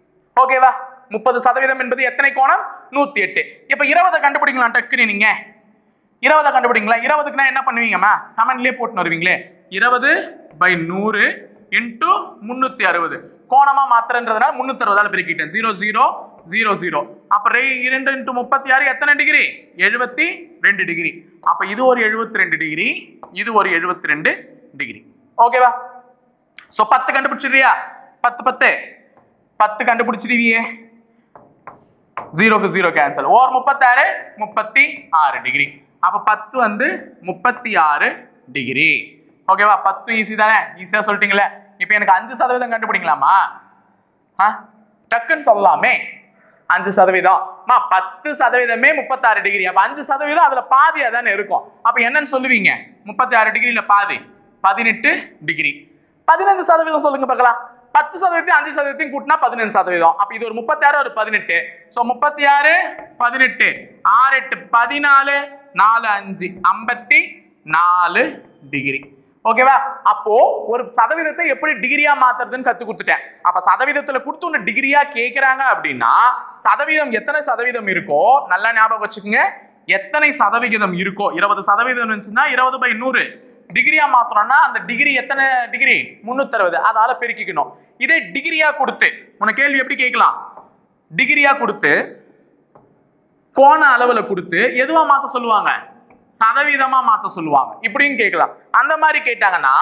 Speaker 1: ஓகேவா முப்பது சதவீதம் என்பது எத்தனை கோணம் நூற்றி எட்டு இப்போ இருபதை கண்டுபிடிக்கலாம் டக்குனு நீங்க இருபதை கண்டுபிடிங்களா இருபதுக்குனா என்ன பண்ணுவீங்கம்மா கமெண்ட்லேயே போட்டு வருவீங்களே இருபது பை நூறு இன்டூ முந்நூற்றி அறுபது கோணமா மாத்திரன்றதுனால முந்நூற்றி அறுபதால பெருக்கிட்டேன் ஜீரோ ஜீரோ ஜீரோ ஜீரோ அப்போ ரெ இரண்டு இன்டூ முப்பத்தி ஆறு எத்தனை டிகிரி எழுபத்தி ரெண்டு டிகிரி அப்போ இது ஒரு எழுபத்தி ரெண்டு டிகிரி இது ஒரு எழுபத்தி ரெண்டு டிகிரி ஓகேவா ஸோ பத்து கண்டுபிடிச்சிடுறியா பத்து பத்து பத்து கண்டுபிடிச்சிடுவியே ஜீரோக்கு ஜீரோ கேன்சல் ஓர் முப்பத்தாறு முப்பத்தி ஆறு டிகிரி அப்போ பத்து வந்து முப்பத்தி ஆறு டிகிரி ஓகேவா பத்து ஈஸி தானே ஈஸியாக சொல்லிட்டீங்களே இப்போ எனக்கு அஞ்சு சதவீதம் கண்டுபிடிக்கலாமா ஆ டக்குன்னு சொல்லலாமே அஞ்சு சதவீதம் மா பத்து சதவீதமே முப்பத்தாறு டிகிரி அப்போ அஞ்சு சதவீதம் அதில் பாதியா தானே இருக்கும் அப்போ என்னன்னு சொல்லுவீங்க முப்பத்தி ஆறு டிகிரியில் பாதி பதினெட்டு டிகிரி பதினஞ்சு சதவீதம் சொல்லுங்க பார்க்கலாம் பத்து சதவீதத்தையும் அஞ்சு சதவீதத்தையும் கூட்டினா பதினஞ்சு சதவீதம் அப்போ இது ஒரு முப்பத்தி ஆறு ஒரு பதினெட்டு ஸோ முப்பத்தி ஆறு பதினெட்டு ஆறு எட்டு பதினாலு நாலு அஞ்சு ஐம்பத்தி நாலு டிகிரி ஓகேவா அப்போ ஒரு சதவீதத்தை எப்படி டிகிரியா மாத்துறதுன்னு கத்து கொடுத்துட்டேன் அப்ப சதவீதத்துல கொடுத்து ஒன்று டிகிரியா கேக்குறாங்க அப்படின்னா சதவீதம் எத்தனை சதவீதம் இருக்கோ நல்லா ஞாபகம் வச்சுக்கோங்க எத்தனை சதவிகிதம் இருக்கோ இருபது சதவீதம் இருந்துச்சுன்னா இருபது பை நூறு டிகிரியா மாத்துறோம்னா அந்த டிகிரி எத்தனை டிகிரி முன்னூத்தி அறுபது அதால பெருக்கிக்கணும் இதே டிகிரியா கொடுத்து உன கேள்வி எப்படி கேட்கலாம் டிகிரியா கொடுத்து கோண அளவுல கொடுத்து எதுவா மாத்த சொல்லுவாங்க சதவீதமா மாத்த சொல்லுவாங்க இப்படின்னு கேட்கலாம் அந்த மாதிரி கேட்டாங்கன்னா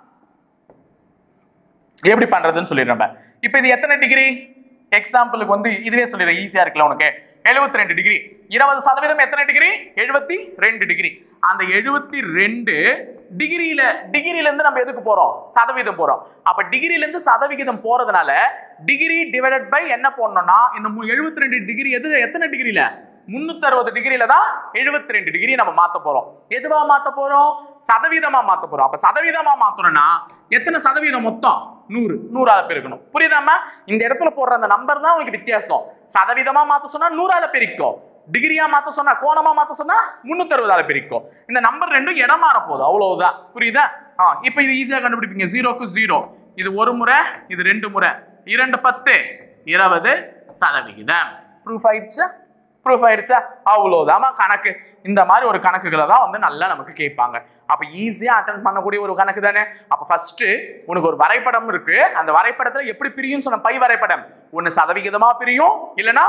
Speaker 1: எப்படி பண்றதுன்னு சொல்லிடுறேன் பாரு. இப்போ இது எத்தனை டிகிரி எக்ஸாம்பிளுக்கு வந்து இதுவே சொல்லிடுறேன் ஈஸியா இருக்குல்ல உனக்கு 72 ரெண்டு டிகிரி இருபது சதவீதம் எத்தனை டிகிரி எழுபத்தி ரெண்டு டிகிரி அந்த எழுபத்தி ரெண்டு டிகிரியில டிகிரில இருந்து நம்ம எதுக்கு போறோம் சதவீதம் போறோம் அப்ப டிகிரில இருந்து சதவிகிதம் போறதுனால டிகிரி டிவைடட் பை என்ன போடணும்னா இந்த எழுபத்தி ரெண்டு டிகிரி எது எத்தனை டிகிரில முன்னூத்தி அறுபது டிகிரில தான் எழுபத்தி ரெண்டு டிகிரி நம்ம மாத்த போறோம் எதுவா மாத்த போறோம் சதவீதமா மாத்த போறோம் அப்ப சதவீதமா மாத்தணும்னா எத்தனை சதவீதம் மொத்தம் நூறு நூறால பெருக்கணும் புரியுதாம்மா இந்த இடத்துல போடுற அந்த நம்பர் தான் உங்களுக்கு வித்தியாசம் சதவீதமா மாத்த சொன்னா நூறால பெருக்கும் டிகிரியா மாத்த சொன்னா கோணமா மாத்த சொன்னா முன்னூத்தி அறுபதால பெருக்கும் இந்த நம்பர் ரெண்டும் இடம் மாற போகுது அவ்வளவுதான் புரியுதா ஆ இப்போ இது ஈஸியா கண்டுபிடிப்பீங்க ஜீரோக்கு ஜீரோ இது ஒரு முறை இது ரெண்டு முறை இரண்டு பத்து இருபது சதவிகிதம் ப்ரூஃப் ஆயிடுச்சா ப்ரூஃப் ஆயிடுச்சா அவ்வளோதாம்மா கணக்கு இந்த மாதிரி ஒரு கணக்குகளை தான் வந்து நல்லா நமக்கு கேட்பாங்க அப்போ ஈஸியாக அட்டன் பண்ணக்கூடிய ஒரு கணக்கு தானே அப்போ ஃபர்ஸ்ட் உனக்கு ஒரு வரைபடம் இருக்கு அந்த வரைபடத்தில் எப்படி பிரியும் சொன்ன பை வரைபடம் ஒன்று சதவிகிதமா பிரியும் இல்லைன்னா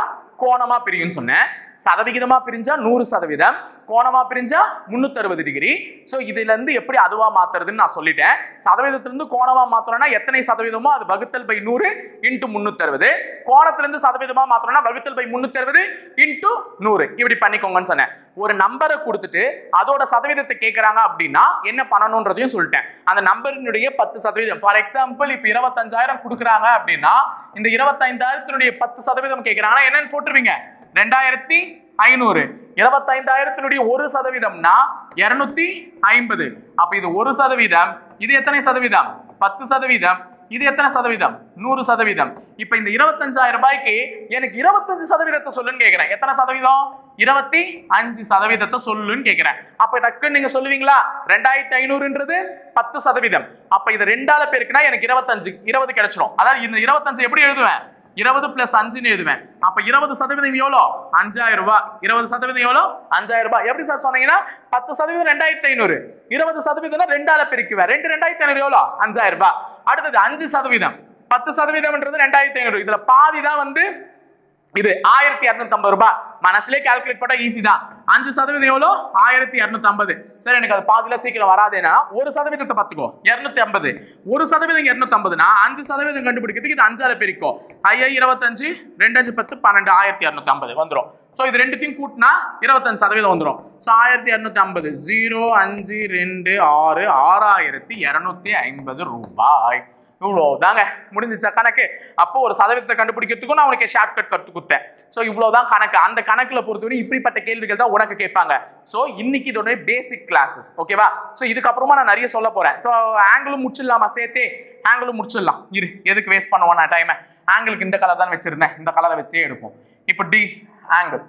Speaker 1: கோணமா பிரியும்னு சொன்னேன் சதவிகிதமா பிரிஞ்சா நூறு சதவீதம் கோணமா பிரிஞ்சா முன்னூத்தி அறுபது டிகிரி ஸோ இதுல இருந்து எப்படி அதுவா மாத்துறதுன்னு நான் சொல்லிட்டேன் சதவீதத்திலிருந்து கோணமா மாத்தணும்னா எத்தனை சதவீதமோ அது வகுத்தல் பை நூறு இன்ட்டு முன்னூத்தி அறுபது கோணத்திலிருந்து சதவீதமா மாத்தணும்னா வகுத்தல் பை முன்னூத்தி அறுபது இன்ட்டு நூறு இப்படி பண்ணிக்கோங்கன்னு சொன்னேன் ஒரு நம்பரை கொடுத்துட்டு அதோட சதவீதத்தை கேட்கறாங்க அப்படின்னா என்ன பண்ணணும்ன்றதையும் சொல்லிட்டேன் அந்த நம்பரினுடைய பத்து சதவீதம் ஃபார் எக்ஸாம்பிள் இப்ப இருபத்தஞ்சாயிரம் கொடுக்குறாங்க அப்படின்னா இந்த இருபத்தைந்தாயிரத்தினுடைய பத்து சதவீதம் கேட்கறாங்கன்னா என்னன்னு போட்டுருவீங்க ரெண்டாயிரத்தி ஐநூறு இருபத்தைந்தாயிரத்தினுடைய ஒரு சதவீதம்னா இருநூத்தி ஐம்பது அப்ப இது ஒரு சதவீதம் இது எத்தனை சதவீதம் பத்து சதவீதம் இது எத்தனை சதவீதம் நூறு சதவீதம் இப்ப இந்த இருபத்தஞ்சாயிரம் ரூபாய்க்கு எனக்கு இருபத்தஞ்சு சதவீதத்தை சொல்லுன்னு கேக்குறேன் எத்தனை சதவீதம் இருபத்தி அஞ்சு சதவீதத்தை சொல்லுன்னு கேக்குறேன் அப்ப டக்குன்னு நீங்க சொல்லுவீங்களா ரெண்டாயிரத்தி ஐநூறுன்றது பத்து சதவீதம் அப்ப இது ரெண்டால பேருக்குன்னா எனக்கு இருபத்தஞ்சு இருபது கிடைச்சிடும் அதாவது இந்த இருபத்தஞ்சு எப்படி எழுதுவேன் இருபது பிளஸ் அஞ்சுன்னு எழுதுவேன் அப்ப இருபது சதவீதம் எவ்வளோ அஞ்சாயிரம் ரூபாய் இருபது சதவீதம் எவ்வளோ அஞ்சாயிரம் ரூபாய் எப்படி சார் சொன்னீங்கன்னா பத்து சதவீதம் ரெண்டாயிரத்தி ஐநூறு இருபது சதவீதம் ரெண்டால பிரிக்குவேன் ரெண்டு ரெண்டாயிரத்தி ஐநூறு எவ்வளோ அஞ்சாயிரம் ரூபாய் அடுத்தது அஞ்சு சதவீதம் பத்து சதவீதம்ன்றது ரெண்டாயிரத்தி ஐநூறு இதுல பாதி தான் வந்து இது ஆயிரத்தி இருநூத்தி ஐம்பது ரூபாய் மனசுலயே கால்குலேட் பண்ணா ஈஸி தான் அஞ்சு சதவீதம் எவ்வளோ ஆயிரத்தி இருநூத்தி ஐம்பது சரி எனக்கு அது பாதியில சீக்கிரம் வராதுன்னா ஒரு சதவீதத்தை பார்த்துக்கோ இருநூத்தி ஐம்பது ஒரு சதவீதம் இருநூத்தி ஐம்பதுனா அஞ்சு சதவீதம் கண்டுபிடிக்கிறதுக்கு இது அஞ்சால பிரிக்கும் ஐயா இருபத்தஞ்சு ரெண்டு அஞ்சு பத்து பன்னெண்டு ஆயிரத்தி இரநூத்தி ஐம்பது வந்துடும் ஸோ இது ரெண்டுத்தையும் கூட்டினா இருபத்தஞ்சு சதவீதம் வந்துடும் ஸோ ஆயிரத்தி இரநூத்தி ஐம்பது ஜீரோ அஞ்சு ரெண்டு ஆறு ஆறாயிரத்தி இரநூத்தி ஐம்பது ரூபாய் இவ்வளோ தாங்க முடிஞ்சிச்சா கணக்கு அப்போ ஒரு சதவீதத்தை கண்டுபிடிக்கிறதுக்கும் நான் உனக்கு ஷார்ட் கட் கற்று கொடுத்தேன் ஸோ இவ்வளோதான் கணக்கு அந்த கணக்குல பொறுத்தவரை இப்படிப்பட்ட கேள்விகள் தான் உனக்கு கேட்பாங்க ஸோ இன்னைக்கு இதோட பேசிக் கிளாஸஸ் ஓகேவா ஸோ இதுக்கப்புறமா நான் நிறைய சொல்ல போறேன் ஸோ ஆங்கிளும் முடிச்சிடலாமா சேர்த்தே ஆங்கிளும் முடிச்சிடலாம் இரு எதுக்கு வேஸ்ட் பண்ணுவோம் நான் டைமை ஆங்கிளுக்கு இந்த கலர் தான் வச்சிருந்தேன் இந்த கலரை வச்சே எடுப்போம் இப்போ டி ஆங்கிள்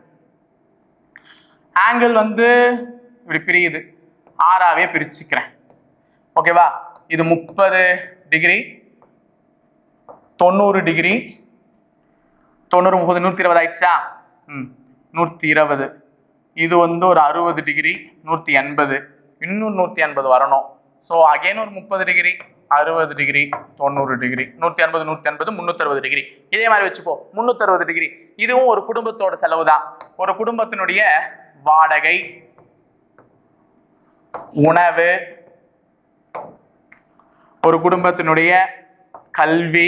Speaker 1: ஆங்கிள் வந்து இப்படி பிரியுது ஆறாவே பிரிச்சுக்கிறேன் ஓகேவா இது முப்பது டிகிரி தொண்ணூறு டிகிரி தொண்ணூறு முப்பது நூற்றி இருபது ஆயிடுச்சா ம் நூற்றி இருபது இது வந்து ஒரு அறுபது டிகிரி நூற்றி எண்பது இன்னும் நூற்றி எண்பது வரணும் ஸோ அகைன் ஒரு முப்பது டிகிரி அறுபது டிகிரி தொண்ணூறு டிகிரி நூற்றி எண்பது நூற்றி எண்பது முந்நூற்றறுபது டிகிரி இதே மாதிரி வச்சுப்போ முந்நூற்றறுபது டிகிரி இதுவும் ஒரு குடும்பத்தோட செலவு தான் ஒரு குடும்பத்தினுடைய வாடகை உணவு ஒரு குடும்பத்தினுடைய கல்வி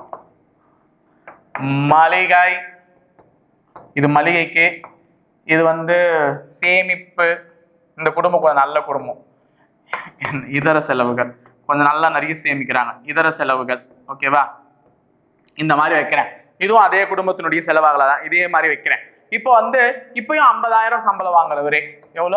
Speaker 1: மளிகை இது மளிகைக்கு இது வந்து சேமிப்பு இந்த குடும்பம் கொஞ்சம் நல்ல குடும்பம் இதர செலவுகள் கொஞ்சம் நல்லா நிறைய சேமிக்கிறாங்க இதர செலவுகள் ஓகேவா இந்த மாதிரி வைக்கிறேன் இதுவும் அதே குடும்பத்தினுடைய செலவாகல தான் இதே மாதிரி வைக்கிறேன் இப்போ வந்து இப்பயும் ஐம்பதாயிரம் சம்பளம் வாங்குறவரே எவ்வளோ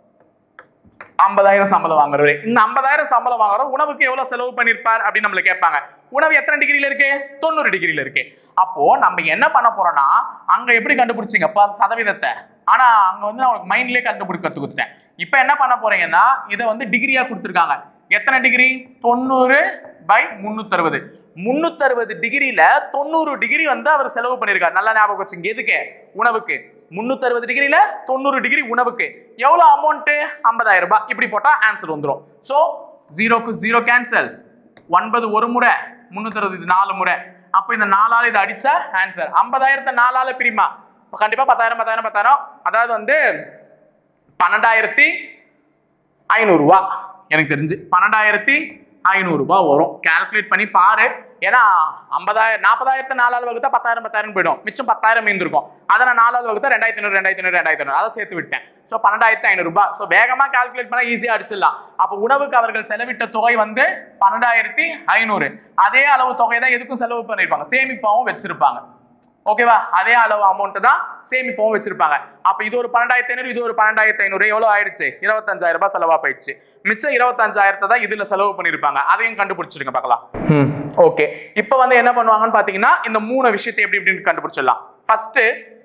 Speaker 1: ஐம்பதாயிரம் சம்பளம் வாங்குறவரு இந்த ஐம்பதாயிரம் சம்பளம் வாங்குற உணவுக்கு எவ்வளவு செலவு பண்ணிருப்பார் அப்படின்னு நம்மள கேட்பாங்க உணவு எத்தனை டிகிரில இருக்கு தொண்ணூறு டிகிரில இருக்கு அப்போ நம்ம என்ன பண்ண போறோம்னா அங்க எப்படி கண்டுபிடிச்சிங்கப்பா சதவீதத்தை ஆனா அங்க வந்து நான் உங்களுக்கு மைண்ட்லயே கண்டுபிடிக்க கத்து கொடுத்துட்டேன் இப்போ என்ன பண்ண போறீங்கன்னா இதை வந்து டிகிரியா கொடுத்துருக்காங்க எத்தனை டிகிரி தொண்ணூறு பை முன்னூத்தறுபது முன்னூத்தறுபது டிகிரியில தொண்ணூறு டிகிரி வந்து அவர் செலவு பண்ணியிருக்காரு நல்லா ஞாபகம் வச்சுங்க எதுக்கு உணவுக்கு முன்னூத்தறுபது டிகிரியில தொண்ணூறு டிகிரி உணவுக்கு எவ்வளவு அமௌண்ட் ஐம்பதாயிரம் ரூபாய் இப்படி போட்டா ஆன்சர் வந்துடும் ஸோ ஜீரோக்கு ஜீரோ கேன்சல் ஒன்பது ஒரு முறை முன்னூத்தறுபது இது நாலு முறை அப்போ இந்த நாலால இதை அடிச்சா ஆன்சர் ஐம்பதாயிரத்தை நாலால பிரிமா இப்போ கண்டிப்பா பத்தாயிரம் பத்தாயிரம் பத்தாயிரம் அதாவது வந்து பன்னெண்டாயிரத்தி ஐநூறுரூவா எனக்கு தெரிஞ்சு பன்னெண்டாயிரத்தி ஐநூறுரூபா வரும் கால்குலேட் பண்ணி பாரு ஏன்னா ஐம்பதாயிரம் நாற்பதாயிரத்து நாலாவது வகுத்தா பத்தாயிரம் பத்தாயிரம் போயிடும் மிச்சம் பத்தாயிரம் மீந்திருக்கும் அதை நான் நாலாவது வகுத்தா ரெண்டாயிரத்தி ஐநூறு ரெண்டாயிரத்தி ஐநூறு ரெண்டாயிரத்தி ஐநூறு அதை சேர்த்து விட்டேன் ஸோ பன்னெண்டாயிரத்தி ஐநூறுரூபா ஸோ வேகமாக கால்குலேட் பண்ணால் ஈஸியாக அடிச்சிடலாம் அப்போ உணவுக்கு அவர்கள் செலவிட்ட தொகை வந்து பன்னெண்டாயிரத்தி ஐநூறு அதே அளவு தொகை தான் எதுக்கும் செலவு பண்ணியிருப்பாங்க சேமிப்பாவும் வச்சிருப்பாங்க ஓகேவா அதே அளவு அமௌண்ட் தான் சேமிப்பவும் வச்சிருப்பாங்க அப்ப இது ஒரு பன்னெண்டாயிரத்தி ஐநூறு இது ஒரு பன்னெண்டாயிரத்தி ஐநூறு எவ்வளவு ஆயிடுச்சு இருபத்தஞ்சாயிரம் ரூபாய் செலவா போயிடுச்சு மிச்சம் இருபத்தஞ்சாயிரத்தை தான் இதுல செலவு பண்ணிருப்பாங்க அதையும் கண்டுபிடிச்சிருங்க பார்க்கலாம் ஓகே இப்போ வந்து என்ன பண்ணுவாங்கன்னு பாத்தீங்கன்னா இந்த மூணு விஷயத்தை எப்படி எப்படின்னு கண்டுபிடிச்சிடலாம் ஃபர்ஸ்ட்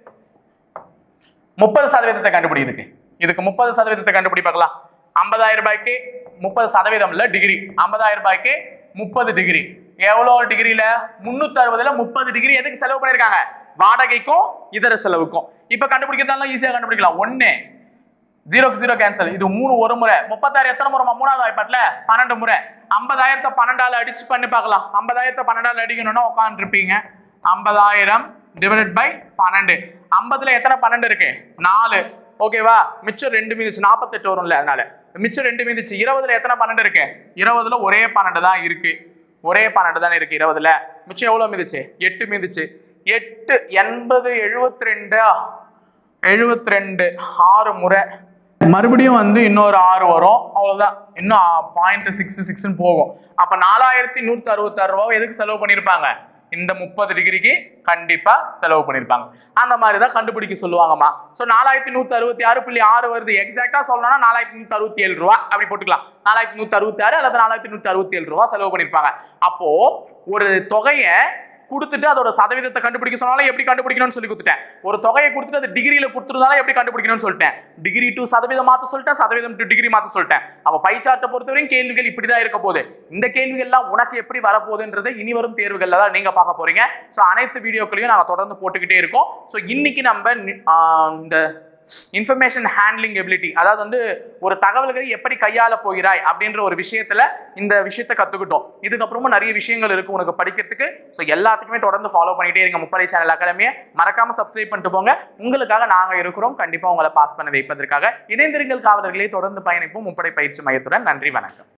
Speaker 1: முப்பது சதவீதத்தை கண்டுபிடி இதுக்கு இதுக்கு முப்பது சதவீதத்தை கண்டுபிடி பார்க்கலாம் ஐம்பதாயிரம் ரூபாய்க்கு முப்பது சதவீதம் இல்ல டிகிரி ஐம்பதாயிரம் ரூபாய்க்கு முப்பது டிகிரி எவ்வளோ டிகிரியில முன்னூத்தி அறுபதுல முப்பது டிகிரி எதுக்கு செலவு பண்ணிருக்காங்க வாடகைக்கும் இதர செலவுக்கும் இப்ப கண்டுபிடிக்கிறதால ஈஸியா கண்டுபிடிக்கலாம் ஒண்ணு ஜீரோக்கு ஜீரோ கேன்சல் இது மூணு ஒரு முறை முப்பத்தாயிரம் எத்தனை முறை மூணாவது வாய்ப்பாட்டுல பன்னெண்டு முறை ஐம்பதாயிரத்தை பன்னெண்டால அடிச்சு பண்ணி பார்க்கலாம் ஐம்பதாயிரத்தை பன்னெண்டால அடிக்கணும்னா உட்காந்துருப்பீங்க ஐம்பதாயிரம் டிவைடட் பை பன்னெண்டு ஐம்பதுல எத்தனை பன்னெண்டு இருக்கு நாலு ஓகேவா மிச்சம் ரெண்டு மீதிச்சு நாற்பத்தெட்டு வரும்ல அதனால மிச்சம் ரெண்டு மீதிச்சு இருபதுல எத்தனை பன்னெண்டு இருக்கு இருபதுல ஒரே பன்னெண்டு தான் இருக்கு ஒரே பன்னெண்டு தானே இருக்கு இருபதுல மிச்சம் எவ்வளவு மீதிச்சு எட்டு மீதிச்சு எட்டு எண்பது எழுபத்தி ரெண்டு எழுபத்தி ரெண்டு ஆறு முறை மறுபடியும் வந்து இன்னொரு ஆறு வரும் அவ்வளவுதான் இன்னும் பாயிண்ட் சிக்ஸ் சிக்ஸ்னு போகும் அப்ப நாலாயிரத்தி நூத்தி அறுபத்தாறு ரூபாய் எதுக்கு செலவு பண்ணியிருப்பாங்க இந்த முப்பது டிகிரிக்கு கண்டிப்பா செலவு பண்ணியிருப்பாங்க அந்த மாதிரி தான் கண்டுபிடிக்க சொல்லுவாங்கம்மா ஸோ நாலாயிரத்தி நூத்தி அறுபத்தி ஆறு புள்ளி ஆறு வருது எக்ஸாக்டா சொல்லணும்னா நாலாயிரத்தி நூத்தி அறுபத்தி ஏழு ரூபா அப்படி போட்டுக்கலாம் நாலாயிரத்தி நூத்தி அறுபத்தி ஆறு அல்லது நாலாயிரத்தி நூத்தி அறுபத்தி ஏழு ரூபா செலவு பண்ணியிருப்பாங்க அப்போ ஒரு தொகையை கொடுத்துட்டு அதோட சதவீதத்தை கண்டுபிடிக்க சொன்னாலும் எப்படி கண்டுபிடிக்கணும்னு சொல்லி கொடுத்துட்டேன் ஒரு தொகையை கொடுத்துட்டு அது டிகிரியில கொடுத்துருந்தாலும் எப்படி கண்டுபிடிக்கணும்னு சொல்லிட்டேன் டிகிரி டு சதவீதம் மாத்த சொல்லிட்டேன் சதவீதம் டு டிகிரி மாத்த சொல்லிட்டேன் அப்ப பை சார்ட்டை பொறுத்தவரையும் கேள்விகள் இப்படிதான் இருக்க போகுது இந்த கேள்விகள்லாம் உனக்கு எப்படி வரப்போகுதுன்றதை இனி வரும் தேர்வுகள்ல தான் நீங்க பார்க்க போறீங்க ஸோ அனைத்து வீடியோக்களையும் நாங்க தொடர்ந்து போட்டுக்கிட்டே இருக்கோம் ஸோ இன்னைக்கு நம்ம நி- ஆஹ் இந்த இன்ஃபர்மேஷன் ஹேண்ட்லிங் எபிலிட்டி அதாவது வந்து ஒரு தகவல்களை எப்படி கையாள போகிறாய் அப்படின்ற ஒரு விஷயத்துல இந்த விஷயத்தை கத்துக்கிட்டோம் இதுக்கப்புறமும் நிறைய விஷயங்கள் இருக்கு உனக்கு படிக்கிறதுக்கு ஸோ எல்லாத்துக்குமே தொடர்ந்து ஃபாலோ பண்ணிட்டே இருங்க முப்படை சேனல் அகாடமியை மறக்காம சப்ஸ்கிரைப் பண்ணிட்டு போங்க உங்களுக்காக நாங்க இருக்கிறோம் கண்டிப்பா உங்களை பாஸ் பண்ண வைப்பதற்காக இணைந்திருங்கள் காவலர்களை தொடர்ந்து பயணிப்போம் முப்படை பயிற்சி மையத்துடன் நன்றி வணக்கம்